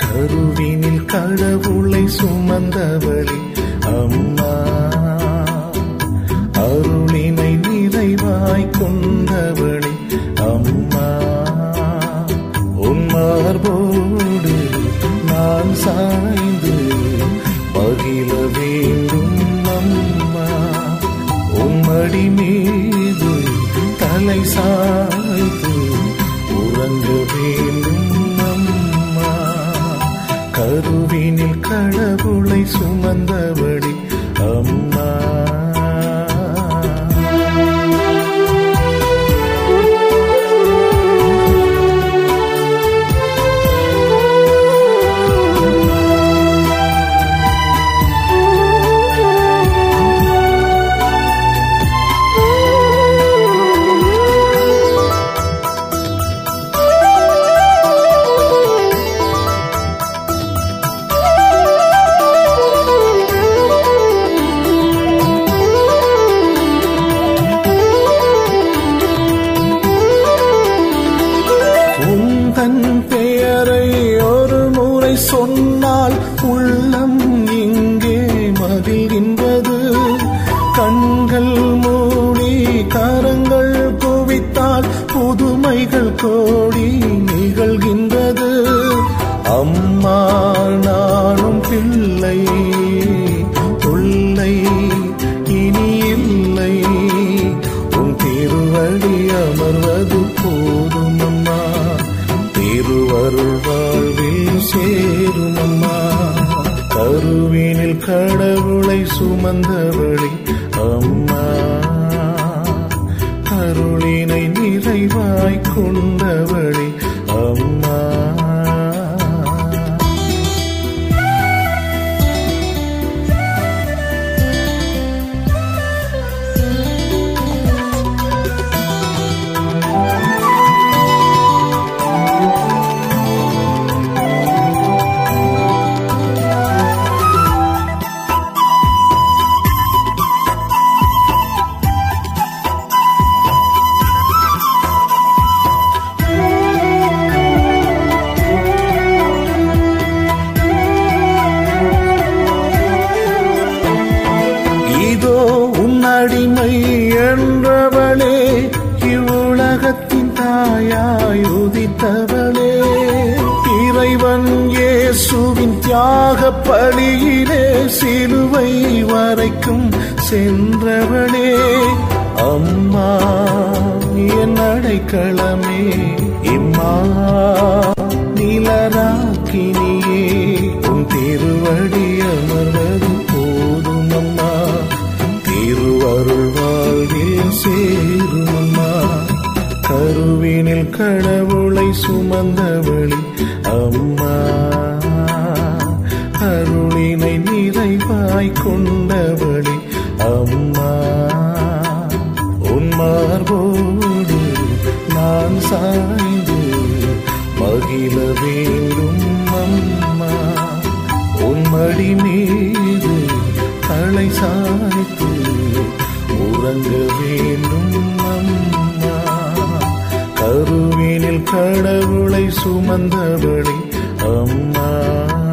கருவினில் கடவுளை சுமந்தவளே அம்மா அருளினை நிறைவாய் கொண்டவளே அம்மா உன் மார்போடு நான் சாய்ந்து மகிழ வேண்டும் அம்மா உம்மடி மீது தலை சாய்த்து உறங்க வேண்டும் அம்மா கருவினில் கடவுளை சுமந்தபடி அம்மா உந்தன் பெயரை ஒரு முறை சொன்னால் உள்ளம் இங்கே மகிழ்கின்றது கண்கள் மூடி கரங்கள் குவித்தால் புதுமைகள் கோடி நிகழ்கின்றது அம்மா நானும் பிள்ளை தொல்லை இனி இல்லை உன் திருவடி அமர்வது போதும் அம்மா திருவருள் வாழ்வில் சேரும் அம்மா கருவினில் கடவுளை சுமந்தவளே அம்மா அருளினை நிறைவாய் கொண்டவளே அம்மா இதோ உன் அடிமை என்றவளே இவ்வுலகத்தின் தாயாய் உதித்தவளே இறைவன் இயேசுவின் தியாக பலியிலே சிலுவை வரைக்கும் சென்றவளே அம்மா என் அடைக்கலமே இம்மா நிலராக்கினியே உன் திருவடி அமர்வது போதும் அம்மா திருவருள் வாழ்வில் சேரும் அம்மா கருவினில் கடவுளை சுமந்தவளி அம்மா அருளினை நிறைவாய் கொண்டவளி அம்மா உன் மார்போடு நான் சாய்ந்து மகிழ வேண்டும் அம்மா உன் மடி மீது தலை சாய்த்து உறங்க வேண்டும் அம்மா கருவினில் கடவுளை சுமந்தவளே அம்மா